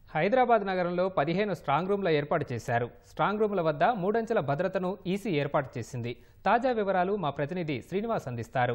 హైదరాబాద్ నగరంలో పదిహేను స్ట్రాంగ్ రూమ్ల ఏర్పాటు చేశారు స్ట్రాంగ్ రూమ్ల వద్ద మూడంచెల భద్రతను ఈసీ ఏర్పాటు చేసింది తాజా వివరాలు మా ప్రతినిధి శ్రీనివాస్ అందిస్తారు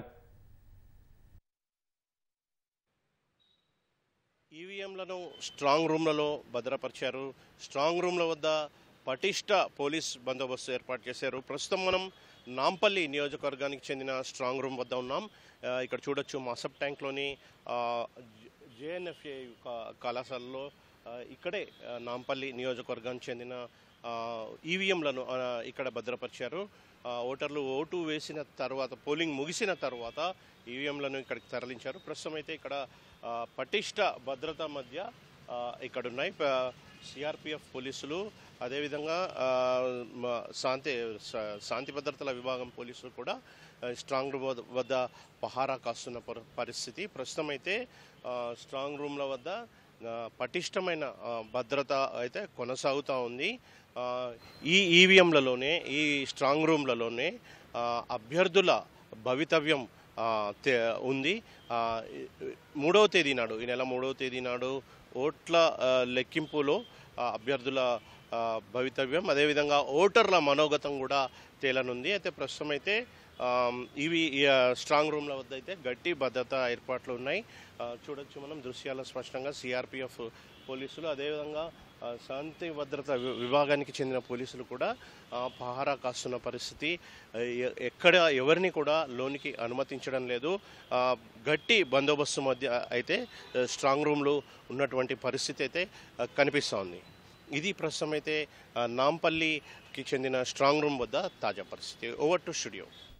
ఈవీఎంలను స్ట్రాంగ్ రూమ్లలో భద్రపరిచారు స్ట్రాంగ్ రూమ్ల వద్ద పటిష్ట పోలీస్ బందోబస్తు ఏర్పాటు చేశారు ప్రస్తుతం మనం నాంపల్లి నియోజకవర్గానికి చెందిన స్ట్రాంగ్ రూమ్ వద్ద ఉన్నాం ఆ, ఇక్కడ చూడొచ్చు మాసప్ ట్యాంక్లోని జేఎన్ఎఫ్ఏ కళాశాలలో ఆ, ఇక్కడే ఆ, నాంపల్లి నియోజకవర్గానికి చెందిన ఈవీఎంలను ఇక్కడ భద్రపరిచారు ఆ, ఓటర్లు ఓటు వేసిన తర్వాత పోలింగ్ ముగిసిన తర్వాత ఈవీఎంలను ఇక్కడికి తరలించారు ప్రస్తుతం అయితే ఇక్కడ ఆ, పటిష్ట భద్రత మధ్య ఆ, ఇక్కడ ఉన్నాయి సిఆర్పిఎఫ్ పోలీసులు అదేవిధంగా ఆ, మ- శాంతి శా- శాంతి భద్రతల విభాగం పోలీసులు కూడా ఆ, స్ట్రాంగ్ రూమ్ వద్ద- వద్ద పహారా కాస్తున్న పరి- పరిస్థితి ప్రస్తుతం అయితే ఆ, స్ట్రాంగ్ రూమ్ల వద్ద ఆ, పటిష్టమైన ఆ, భద్రత అయితే కొనసాగుతూ ఉంది ఆ, ఈ ఈవీఎంలలోనే ఈ స్ట్రాంగ్ రూమ్లలోనే ఆ, అభ్యర్థుల భవితవ్యం ఆ, తే- ఉంది ఆ, ఈ- మూడవ తేదీ నాడు ఈ నెల మూడవ తేదీ నాడు ఓట్ల ఆ, లెక్కింపులో ఆ, అభ్యర్థుల ఆ, భవితవ్యం అదేవిధంగా ఓటర్ల మనోగతం కూడా తేలనుంది అయితే ప్రస్తుతం అయితే ఆమ్, ఇవి ఈ, ఆ, స్ట్రాంగ్ రూమ్ల వద్ద అయితే గట్టి భద్రతా ఏర్పాట్లు ఉన్నాయి ఆ, చూడొచ్చు మనం దృశ్యాల స్పష్టంగా సిఆర్పిఎఫ్ పోలీసులు అదేవిధంగా ఆ, శాంతి భద్రత వి- విభాగానికి చెందిన పోలీసులు కూడా ఆ, పహారా కాస్తున్న పరిస్థితి ఆ, ఎ- ఎక్కడ ఎవరిని కూడా లోనికి అనుమతించడం లేదు ఆ, గట్టి బందోబస్తు మధ్య అయితే ఆ, స్ట్రాంగ్ రూమ్లు ఉన్నటువంటి పరిస్థితి అయితే ఆ, కనిపిస్తోంది ఇది ప్రస్తుతం అయితే ఆ, నాంపల్లికి చెందిన స్ట్రాంగ్ రూమ్ వద్ద తాజా పరిస్థితి ఓవర్ టు స్టూడియో